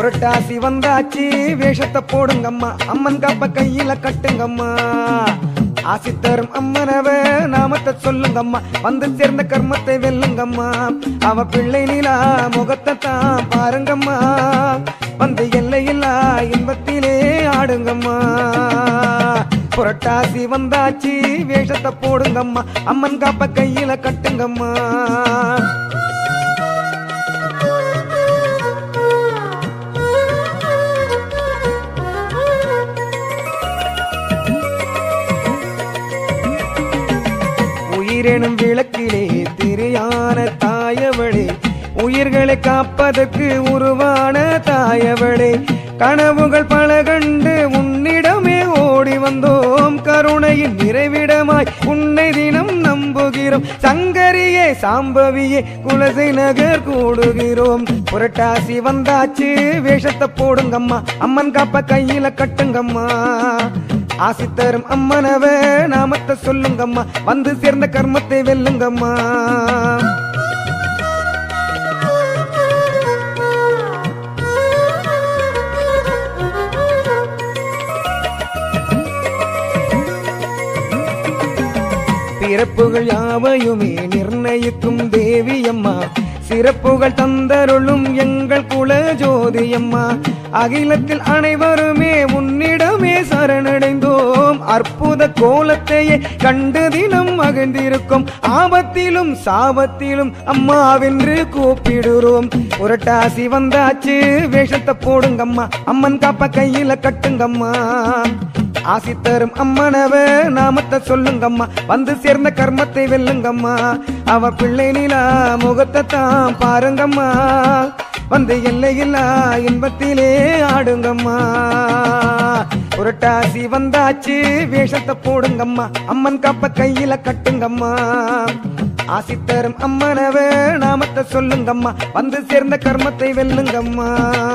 புரட்டாசி வந்தாச்சு வேஷத்தை போடுங்கம்மா அம்மன் காப்ப கையில கட்டுங்கம்மா ஆசி தரும் அம்மனவ நாமத்தை சொல்லுங்கம்மா வந்து சேர்ந்த கர்மத்தை வெல்லுங்கம்மா அவ பிள்ளை நிலா முகத்தை தான் பாருங்கம்மா வந்து எல்லையில்லா இன்பத்திலே ஆடுங்கம்மா புரட்டாசி வந்தாச்சு வேஷத்தை போடுங்கம்மா அம்மன் காப்ப கையில கட்டுங்கம்மா உயிரெனும் விளக்கிலே திரியான தாயவளே உயிர்களை காப்பதற்கு உருவான தாயவளே கனவுகள் பல கண்டு உன்னிடமே ஓடி வந்தோம் கருணையின் நிறைவிடமாய் உன்னை தினம் நம்புகிறோம் சங்கரியே சாம்பவியே குலசை நகர் கூடுகிறோம் புரட்டாசி வந்தாச்சு வேஷத்தை போடுங்கம்மா அம்மன் காப்ப கையில கட்டுங்கம்மா ஆசி தரும் அம்மனவ நாமத்தை சொல்லுங்கம்மா வந்து சேர்ந்த கர்மத்தை வெல்லுங்கம்மா பிறப்புகள் யாவையுமே நிர்ணயிக்கும் தேவி அம்மா சிறப்புகள் தந்தருளும் எங்கள் குல ஜோதி அம்மா அகிலத்தில் அனைவருமே உன்னிடமே சரணடைந்தோம் அற்புத கோலத்தையே கண்டு தினம் மகிழ்ந்திருக்கும் ஆபத்திலும் சாபத்திலும் அம்மாவென்று கூப்பிடுறோம் புரட்டாசி வந்தாச்சு வேஷத்தை போடுங்கம்மா அம்மன் காப்ப கையில கட்டுங்கம்மா ஆசி தரும் அம்மனவ நாமத்தை சொல்லுங்கம்மா வந்து சேர்ந்த கர்மத்தை வெல்லுங்கம்மா அவ பிள்ளை நிலா முகத்தை தான் பாருங்கம்மா வந்து எல்லையில்லா இன்பத்திலே ஆடுங்கம்மா புரட்டாசி வந்தாச்சு வேஷத்தை போடுங்கம்மா அம்மன் காப்ப கையில கட்டுங்கம்மா ஆசி தரும் அம்மனவ நாமத்தை சொல்லுங்கம்மா வந்து சேர்ந்த கர்மத்தை வெல்லுங்கம்மா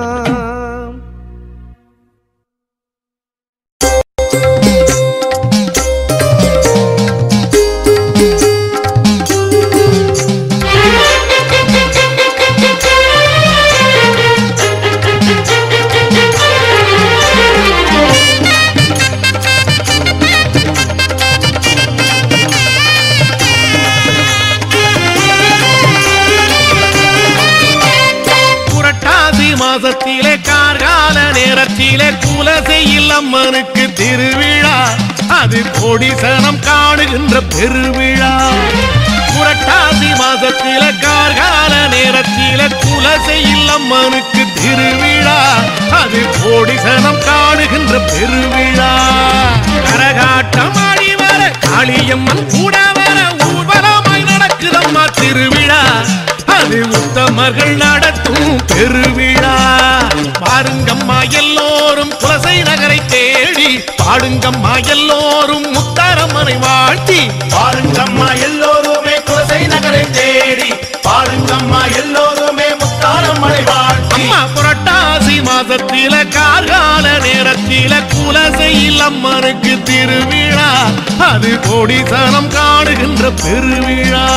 புரட்டாசி மாசத்திலே கார்கால நேரத்திலே குலசையில் அம்மனுக்கு திருவிழா அது கோடிசனம் காணுகின்ற பெருவிழா புரட்டாசி மாசத்திலே கார்கால நேரத்திலே குலசையில் அம்மனுக்கு திருவிழா அது கோடிசனம் காணுகின்ற பெருவிழா கரகாட்டம் ஆடி வர காளியம்மன் கூட வர ஊர்வலமாய் நடக்குதம்மா திருவிழா அது உத்தமர்கள் நடத்தும் பெருவிழா பாருங்கம்மா எல்லோரும் குலசை நகரை தேடி பாடுங்கம்மா எல்லோரும் முத்தாரம்மனை வாழ்த்தி பாருங்கம்மா எல்லோருமே குலசை நகரை தேடி பாருங்கம்மா எல்லோருமே முத்தாரம்மனை வாழ்த்தி அம்மா புரட்டாசி மாதத்தில கார்கால நேரத்தில குலசையில் அம்மனுக்கு திருவிழா அது கோடிசனம் காணுகின்ற பெருவிழா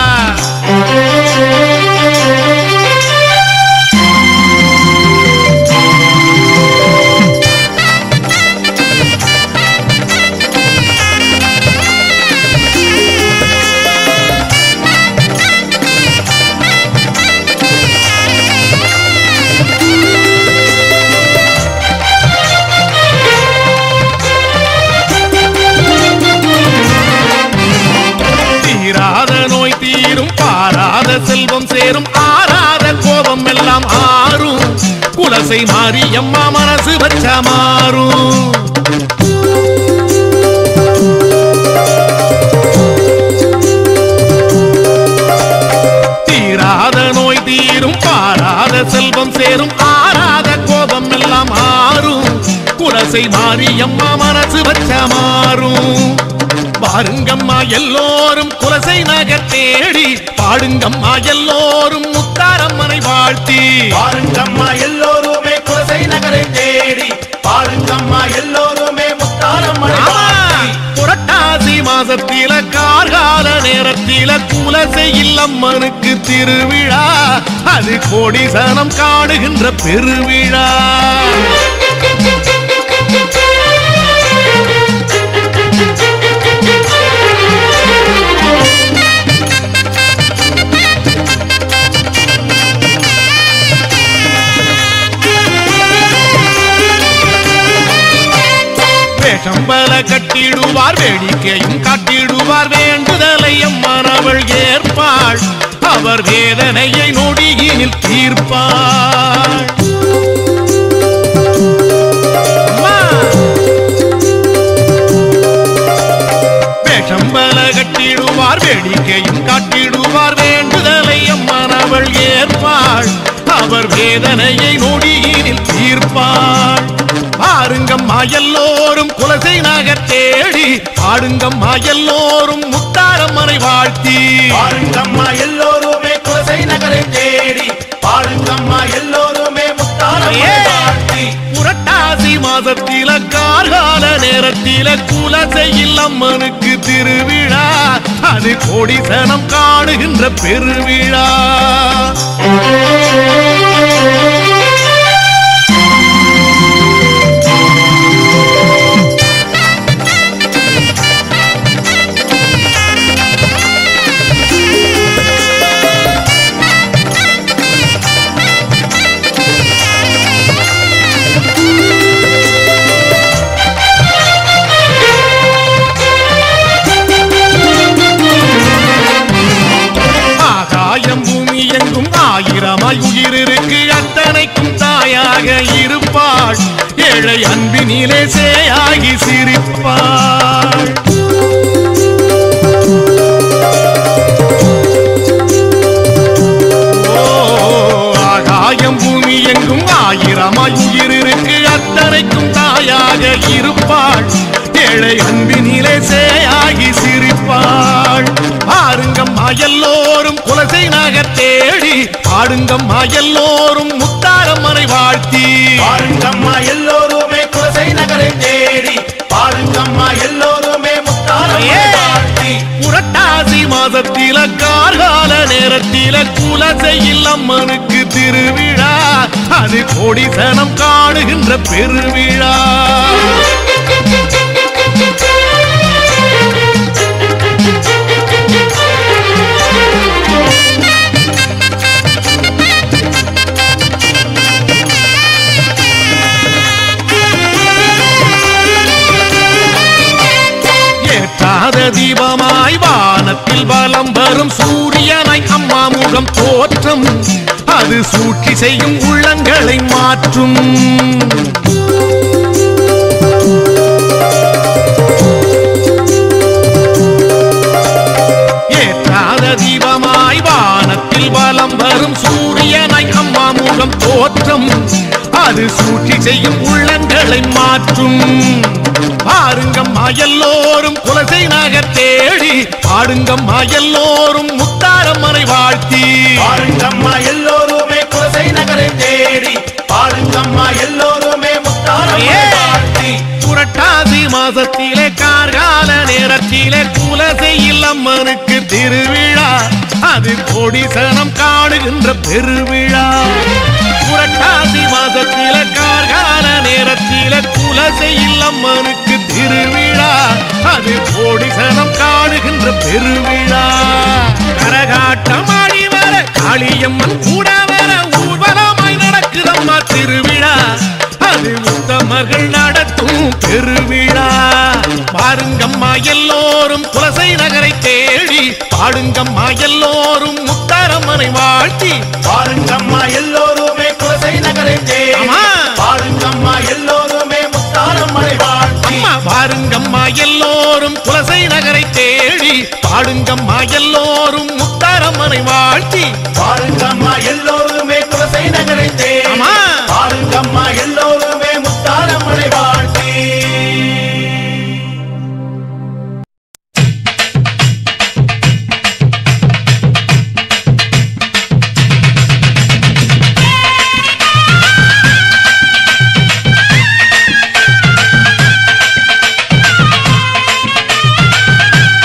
தீராத நோய் தீரும் பாராத செல்வம் சேரும் ஆறாத கோபம் எல்லாம் ஆறும் குலசை மாரியம்மா மனசு வச்ச மாறும் தீராத நோய் தீரும் பாராத செல்வம் சேரும் ஆறாத கோபம் எல்லாம் ஆறும் குலசை மாரியம்மா மனசு வச்ச மாறும் பாருங்கம்மா எல்லோரும் குலசை நகர் தேடி பாடுங்கம்மா எல்லோரும் முத்தாரம்மனை வாழ்த்தி பாருங்கம்மா எல்லோருமே குலசை நகரை தேடி பாருங்கம்மா எல்லோருமே முத்தாரம்மனை ஆமா, வாழ்த்தி புரட்டாசி மா மாசத்தில கார்கால நேரத்தில குலசையில் அம்மனுக்கு திருவிழா அது கோடி சனம் காடுகின்ற பெருவிழா வேஷம் பல கட்டிடுவார் வேடிக்கையும் காட்டிடுவார் வேண்டுதலை அம்மனவள் ஏற்பாள் அவர் வேதனையை நொடியினில் தீர்ப்பாள் அம்மா! வேஷம் பல கட்டிடுவார் வேடிக்கையும் காட்டிடுவார் வேண்டுதலை அம்மனவள் ஏற்பாள் அவர் வேதனையை நொடியினில் தீர்ப்பாள் பாருங்கம்மா எல்லோரும் குலசை நகர் தேடி பாடுங்கம்மா எல்லோரும் முத்தாரம்மனை வாழ்த்தி பாருங்கம்மா எல்லோருமே குலசை நகரை தேடி பாருங்கம்மா எல்லோருமே முத்தாரம்மை ஏ! வாழ்த்தி புரட்டாசி மாசத்தில கார்கால நேரத்தில குலசையில் அம்மனுக்கு திருவிழா அது கோடி சனம் காணுகின்ற பெருவிழா ஆகாயம் பூமி எங்கும் ஆயிரமாய் உயிர் இருக்கு அத்தனைக்கும் தாயாக இருப்பாள் ஏழை அன்பினிலே சேயாகி சிரிப்பாள் ஓ, ஆகாயம் பூமி எங்கும் ஆயிரமாய் உயிர் இருக்கு அத்தனைக்கும் தாயாக இருப்பாள் ஏழை அன்பினிலே சேயாகி சிரிப்பாள் பாருங்கம்மா எல்லோரும் குலசை நகர் தேடி பாடுங்கம்மா எல்லோரும் முத்தாரம்மனை வாழ்த்தி பாருங்கம்மா எல்லோருமே குலசை நகரை தேடி பாருங்கம்மா எல்லோருமே முத்தாரம்மை ஏ! வாழ்த்தி புரட்டாசி மாதத்தில கார்கால நேரத்தில குலசையில் அம்மனுக்கு திருவிழா அது கோடி சனம் காணுகின்ற பெருவிழா ஏற்றாத தீபமாய் வானத்தில் வலம் வரும் சூரியனை அம்மா முகம் தோற்றம் அது சூழ்ச்சி செய்யும் உள்ளங்களை மாற்றும் ஏற்றாத தீபமாய் வானத்தில் வலம் வரும் சூரியனை அம்மா முகம் தோற்றம் அது சூழ்ச்சி செய்யும் உள்ளங்களை மாற்றும் பாருங்கம்மா எல்லோரும் குலசை நகர் தேடி பாடுங்கம்மா எல்லோரும் முத்தாரம்மனை வாழ்த்தி பாருங்கம்மா எல்லோருமே குலசை நகரை தேடி பாருங்கம்மா எல்லோருமே முத்தாரம்மை ஏ! வாழ்த்தி புரட்டாசி மாசத்திலே கார்கால நேரத்திலே குலசையில் அம்மனுக்கு திருவிழா அது கோடி சனம் காணுகின்ற பெருவிழா புரட்டாசி மாசத்திலே கார்கால நேரத்திலே குலசையில் அம்மனுக்கு திருவிழா அது கோடி சனம் காணுகின்ற பெருவிழா கரகாட்டம் ஆடி வர காளியம்மன் கூட வர ஊர்வலமாய் நடக்குதம்மா திருவிழா அது உத்தமர்கள் நடத்தும் பெருவிழா பாருங்கம்மா எல்லோரும் குலசை நகரை தேடி பாடுங்கம்மா எல்லோரும் முத்தாரம்மனை வாழ்த்தி பாருங்கம்மா எல்லோருமே குலசை நகரை தேடி ஆமா. பாருங்கம்மா எல்லோருமே முத்தாரம்மனை வாழ்த்தி அம்மா பாருங்கம்மா எல்லோரும் குலசை நகரை தேடி பாடுங்கம்மா எல்லோரும் முத்தாரம்மனை வாழ்த்தி பாருங்கம்மா எல்லோருமே குலசை நகரை தேடி ஆமா. பாருங்கம்மா எல்லோருமே முத்தாரம்மனை வாழ்த்தி ஆ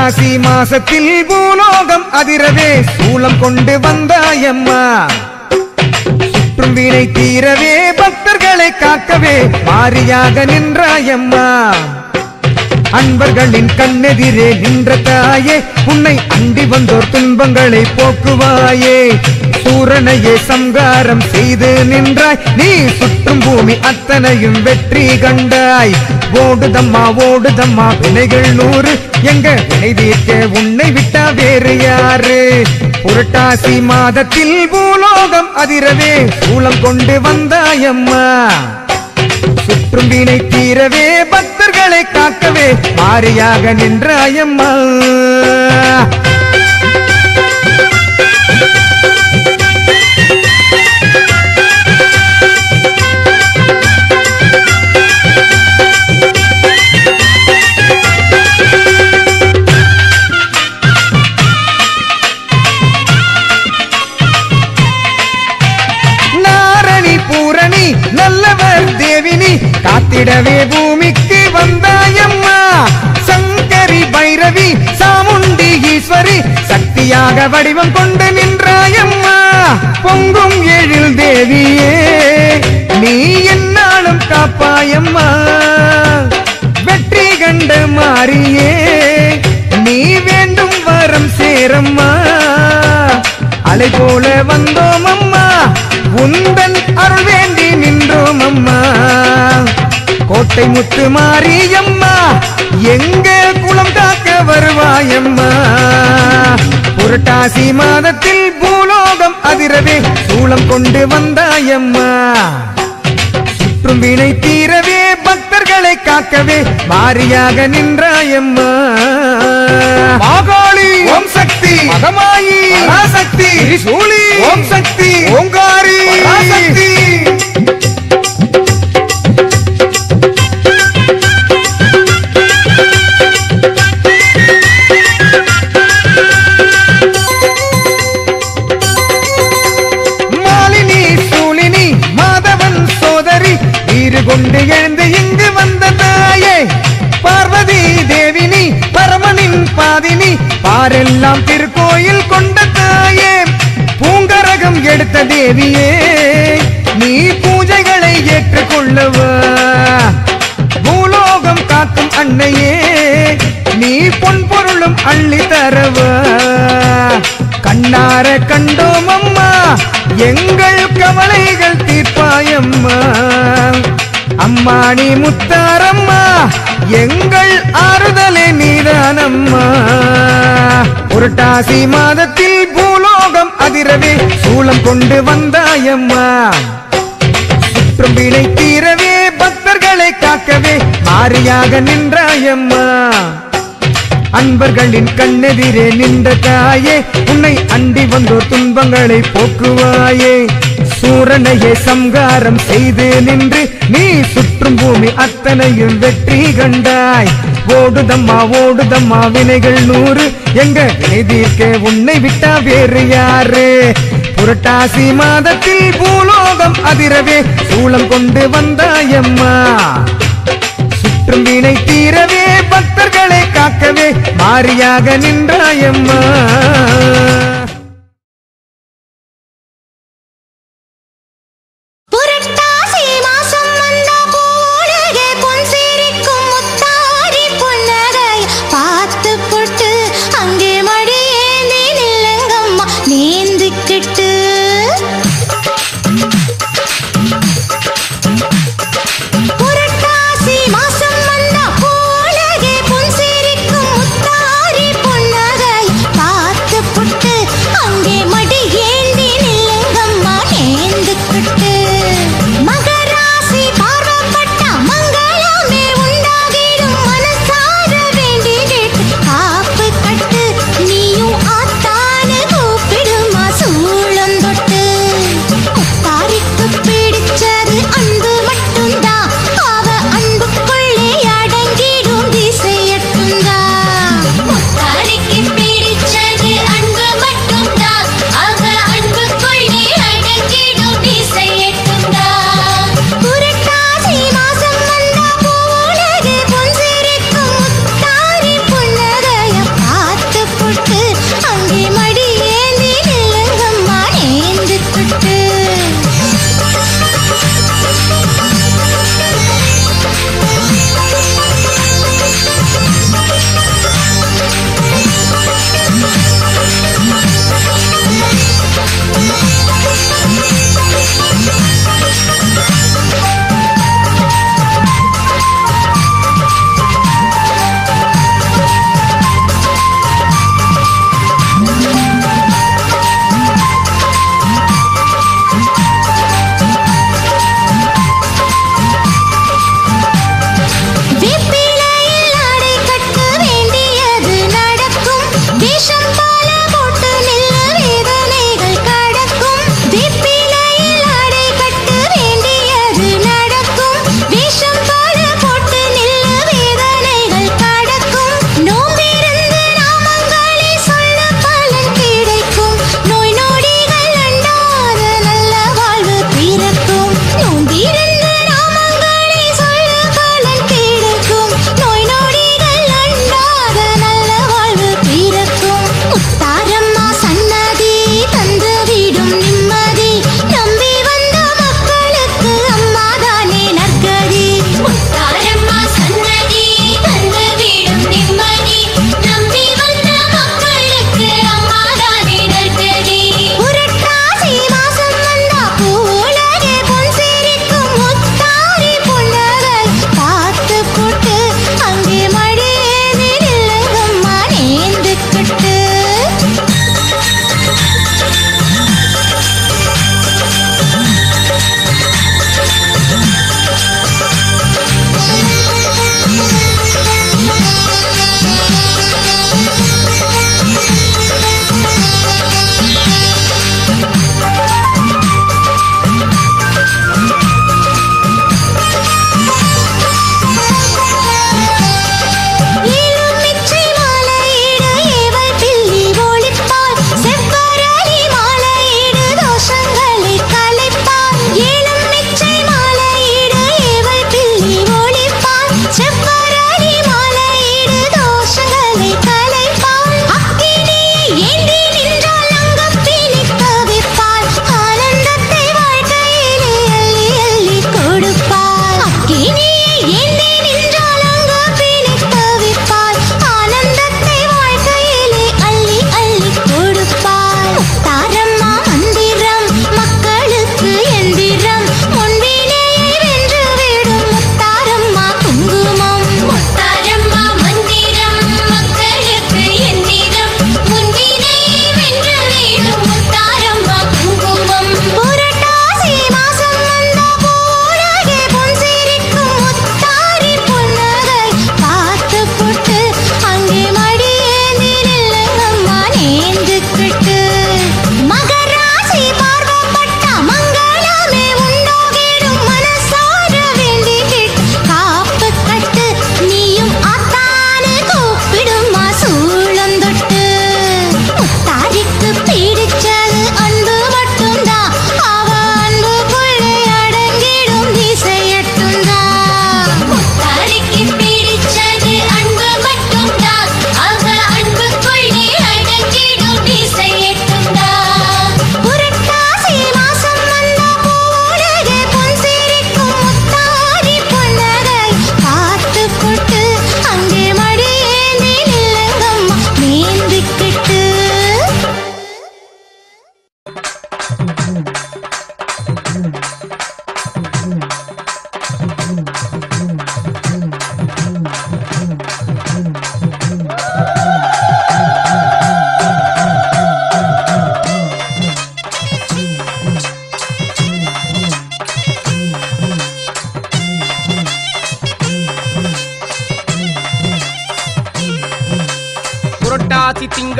புரட்டாசி மாசத்தில் பூலோகம் அதிரவே சூலம் கொண்டு வந்தாயம்மா சுற்றும் வீணை தீரவே பக்தர்களை காக்கவே மாரியாக நின்றாயம்மா அன்பர்களின் கண்ணெதிரே நின்ற தாயே உன்னை அண்டி வந்தோர் துன்பங்களை போக்குவாயே சூரனையே சங்காரம் செய்து நின்றாய் நீ சுற்றும் பூமி அத்தனையும் வெற்றி கண்டாய் ஓடுதம்மா ஓடுதம்மா வினைகள் நூறு எங்க வினை தீர்க்க உன்னை விட்டா வேறு யாரு புரட்டாசி மாதத்தில் பூலோகம் அதிரவே சூலம் கொண்டு வந்தாயம்மா சுற்றும் வீணை தீரவே பக்தர்களை காக்கவே மாரியாக நின்றாயம்மா நாரணி பூரணி நல்லவர் தேவினி காத்திடவே பூமிக்கு வந்தாயம்மா சங்கரி பைரவி சாமுண்டி ஈஸ்வரி சக்தியாக வடிவம் கொண்டு நின்றாயம்மா பொங்கும் எழில் தேவியே நீ என்னாலும் காப்பாயம்மா வெற்றி கண்ட மாறியே நீ வேண்டும் வரம் சேரம்மா அலை போல வந்தோம் அம்மா உந்தன் அருள் வேண்டி நின்றோம் அம்மா கோட்டை முத்து மாரியம்மா எங்க குளம் காக்க வருவாயம்மா புரட்டாசி மாதத்தில் பூலோகம் அதிரவே சூளம் கொண்டு வந்தாயம்மா சுற்றும் வினை தீரவே பக்தர்களை காக்கவே மாரியாக நின்றாயம்மா மாகாளி ஓம் சக்தி மகமாயி பராசக்தி சூழி ஓம் சக்தி ஓங்காரி பராசக்தி மாலினி சூலினி மாதவன் சோதரி வீறு கொண்டு எழுந்து இங்கு வந்த தாயே பார்வதி தேவினி பரமனின் பாதினி பாரெல்லாம் திருக்கோயில் கொண்ட தாயே பூங்கரகம் எடுத்த தேவியே நீ பூஜைகளை ஏற்றுக்கொள்ளவா பூலோகம் காக்கும் அன்னையே நீ பொன் பொருளும் அள்ளி தரவா கண்ணார கண்டோம் அம்மா எங்கள் கவலைகள் தீர்ப்பாயம்மா அம்மா நீ முத்தாரம்மா எங்கள் ஆறுதலே நீதானம்மா புரட்டாசி மாதத்தில் பூலோகம் அதிரவே சூளம் கொண்டு வந்தாயம்மா சுற்றும் வினை தீரவே பக்தர்களை காக்கவே மாரியாக நின்றாயம்மா அன்பர்களின் கண்ணெதிரே நின்ற தாயே உன்னை அண்டி வந்தோர் துன்பங்களை போக்குவாயே சூரனையே சம்காரம் செய்து நின்று நீ சுற்றும் பூமி அத்தனையும் வெற்றி கண்டாய் ஓடுதம்மா ஓடுதம்மா வினைகள் நூறு எங்க வினை தீர்க்க உன்னை விட்டா வேறு யாரு புரட்டாசி மாதத்தில் பூலோகம் அதிரவே சூளம் கொண்டு வந்தாயம்மா சுற்றும் வீணை தீரவே பக்தர்களை காக்கவே மாரியாக நின்றாயம்மா புரட்டாசி மாசம் வந்த போலகே பொன் சிரிக்கும் முத்தாரி புன்னகை பார்த்து புட்டு அங்கே மடியேந்தி நில்லுங்கம்மா நேந்திக்கிட்டு புரட்டாசி மாசம் வந்த போலகே பொன் சிரிக்கும் முத்தாரி புன்னகை பார்த்து புட்டு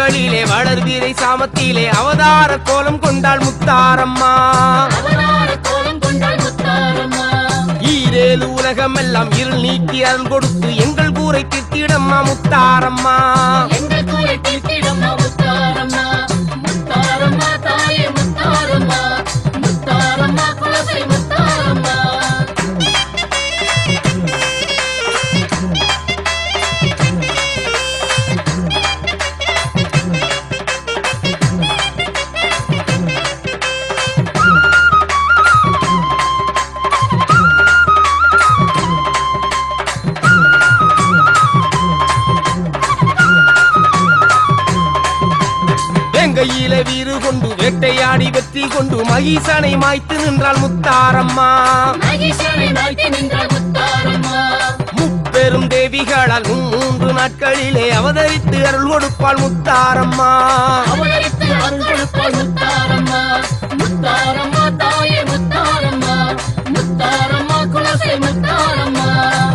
நாட்களிலே வளர்வீரை சாமத்திலே அவதார கோலம் கொண்டாள் முத்தாரம்மா அவதார கோலம் கொண்டாள் முத்தாரம்மா ஈரேழு உலகம் எல்லாம் இருள் நீக்கி அருள் கொடுத்து எங்கள் கூரை திட்டிடம்மா முத்தாரம்மா எங்கள் கூரை தீர்த்திடம்மா முத்தாரம்மா முத்தாரம்மா தாயே முத்தாரம்மா முத்தாரம்மா குலசை முத்தாரம்மா வெங்கையில வீறு கொண்டு வேட்டையாடி வெற்றி கொண்டு மகிசனை மாய்த்து நின்றாள் முத்தாரம்மா மகிஷனை மாய்த்து நின்றாள் முத்தாரம்மா முப்பெரும் தேவிகளால் மூன்று நாட்களிலே அவதரித்து அருள் கொடுப்பாள் முத்தாரம்மா அவதரித்து அருள் கொடுப்பாள் முத்தாரம்மா முத்தாரம்மா தாயே முத்தாரம்மா முத்தாரம்மா குலசை முத்தாரம்மா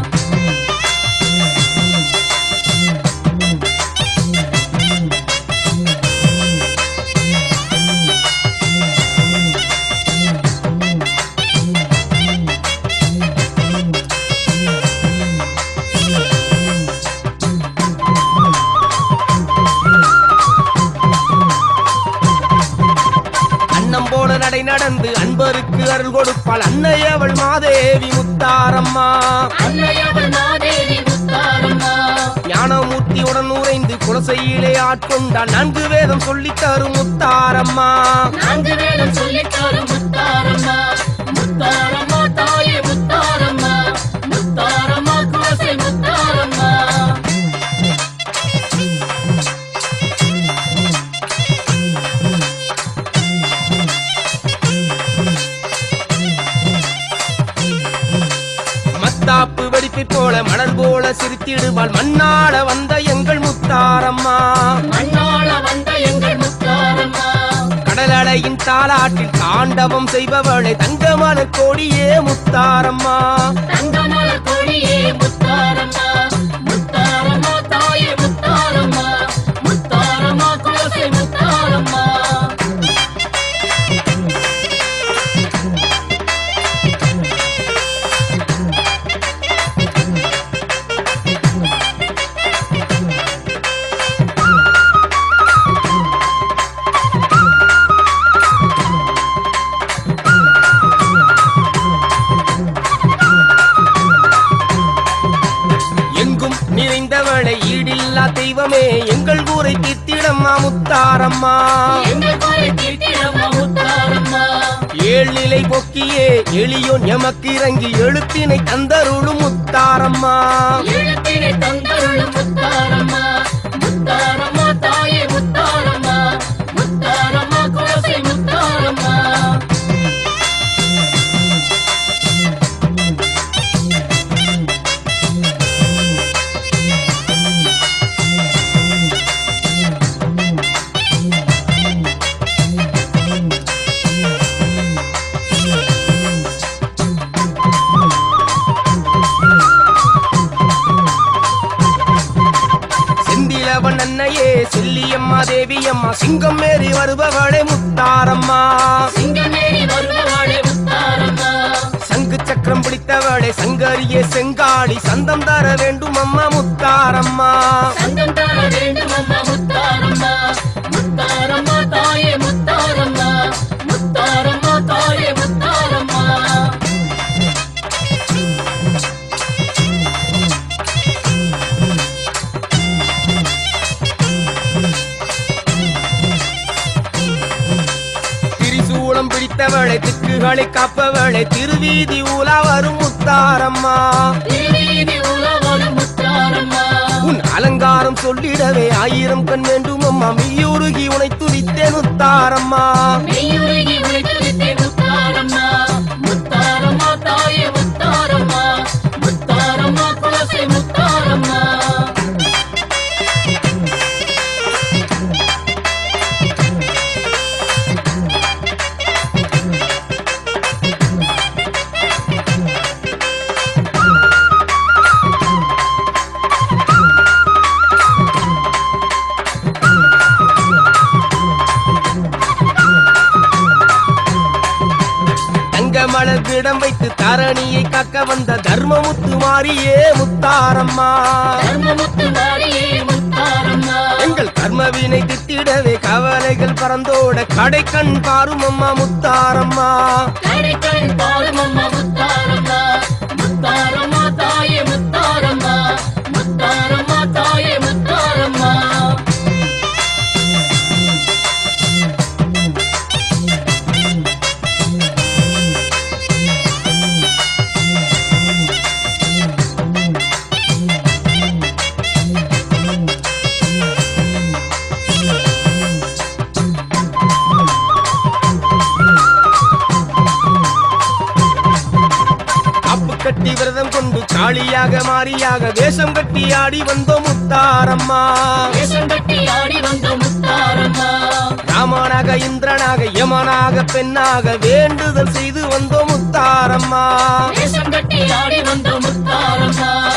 அன்னம் போல நடை நடந்து அன்பருக்கு அருள் கொடுப்பாள் அன்னையவள் மாதேவி முத்தாரம்மா அன்னையவள் மாதேவி முத்தாரம்மா ஞானமூர்த்தியுடன் உறைந்து குலசையிலே ஆட்கொண்டாள் நான்கு வேதம் சொல்லித் தரும் முத்தாரம்மா நான்கு வேதம் சொல்லித்தாரும் முத்தாரம்மா முத்தாரம்மா தாயே முத்தாரம்மா முத்தாரம்மா குலசை முத்தாரம்மா மத்தாப்பு வெடிப்பை போல மணல் போல சிரித்திடுவாள் மண்ணாட வந்த எங்கள் முத்தாரம்மா மண்ணாள வந்த எங்கள் முத்தாரம்மா கடலலையின் தாளாட்டில் தாண்டவம் செய்பவளை தங்கமல கோடியே முத்தாரம்மா தங்கமல கொடியே முத்தாரம்மா முத்தாரம்மா தாயே முத்தாரம்மா முத்தாரம்மா குலசை முத்தாரம்மா எங்கும் நிறைந்தவளை ஈடில்லா தெய்வமே எங்கள் ஊரை தீர்த்திடம்மா முத்தாரம்மா எங்கள் கோரை தீர்த்திடம்மா முத்தாரம்மா ஏழ் நிலை பொக்கியே எளியோன் எமக்கு இறங்கி எழுப்பினை தந்தருளும் முத்தாரம்மா எழுத்தினை தந்தருளும் முத்தாரம்மா முத்தாரம்மா தாயே முத்தாரம்மா முத்தாரம்மா குலசை முத்தாரம்மா செந்திலவன் அன்னையே செல்லியம்மா தேவியம்மா சிங்கம் மேறி வருபவளே முத்தாரம்மா சிங்கமேரி வருபவாளே முத்தாரம்மா சங்கு சக்கரம் பிடித்தவளே சங்கரிய செங்காளி சந்தம் தர வேண்டும் அம்மா முத்தாரம்மா சங்கம் தர வேண்டும் அம்மா முத்தாரம்மா முத்தாரம்மா தாயே முத்தாரம்மா முத்தாரம்மா தாயே முத்தாரம்மா திரிசூலம் பிடித்தவளை திக்குகளை காப்பவளை திருவீதி உலா வரும் முத்தாரம்மா திருவீதி உலவரும் முத்தாரம்மா உன் அலங்காரம் சொல்லிடவே ஆயிரம் கண் வேண்டும் அம்மா மெய்யுருகி உனை துதித்தேன் முத்தாரம்மா மெய்யுருகி உழைத்துவிட்டே முத்தாரம்மா முத்தாரம்மா தாயே முத்தாரம்மா முத்தாரம்மா குலசை முத்தாரம்மா கிடம் வைத்து தரணியை காக்க வந்த தர்மமுத்து மாறியே முத்தாரம்மா தர்மமுத்து மாரியே முத்தாரம்மா எங்கள் கர்மவினை திட்டிடவே கவலைகள் பறந்தோட கடைக்கண் பாரும் அம்மா முத்தாரம்மா கடைக்கண் பாருமம்மா முத்தாரம்மா முத்தாரம்மா தாயே முத்தாரம்மா முத்தாரம்மா தாயே முத்தாரம்மா அப்பு கட்டி விரதம் கொண்டு காளியாக மாரியாக வேஷம் கட்டி ஆடி வந்தோம் முத்தாரம்மா வேஷம் கட்டி ஆடி வந்த முத்தாரம்மா ராமனாக இந்திரனாக யமனாக பெண்ணாக வேண்டுதல் செய்து வந்தோம் முத்தாரம்மா வேஷம் கட்டி ஆடி வந்த முத்தாரம்மா